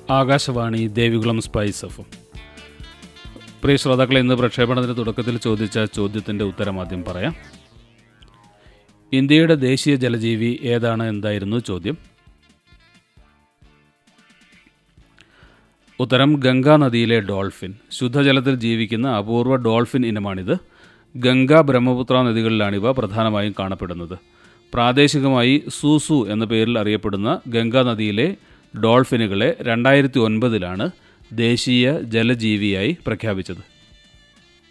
Akashvani Devikulam spice F പ്രിയ ശ്രോതാക്കളെ ഇന്ന് പ്രക്ഷേപണത്തിന് തുടക്കത്തിൽ ചോദിച്ച ചോദ്യത്തിൻ്റെ ഉത്തരം ആദ്യം പറയാം ഇന്ത്യയുടെ ദേശീയ ജലജീവി ഏതാണ് എന്തായിരുന്നു ചോദ്യം ഉത്തരം ഗംഗാ നദിയിലെ ഡോൾഫിൻ ശുദ്ധജലത്തിൽ ജീവിക്കുന്ന അപൂർവ ഡോൾഫിൻ ഇനമാണിത് ഗംഗ ബ്രഹ്മപുത്ര നദികളിലാണിവ പ്രധാനമായും കാണപ്പെടുന്നത് പ്രാദേശികമായി സൂസു എന്ന പേരിൽ അറിയപ്പെടുന്ന ഗംഗാ നദിയിലെ ഡോൾഫിനുകളെ രണ്ടായിരത്തി ഒൻപതിലാണ് ദേശീയ ജലജീവിയായി പ്രഖ്യാപിച്ചത്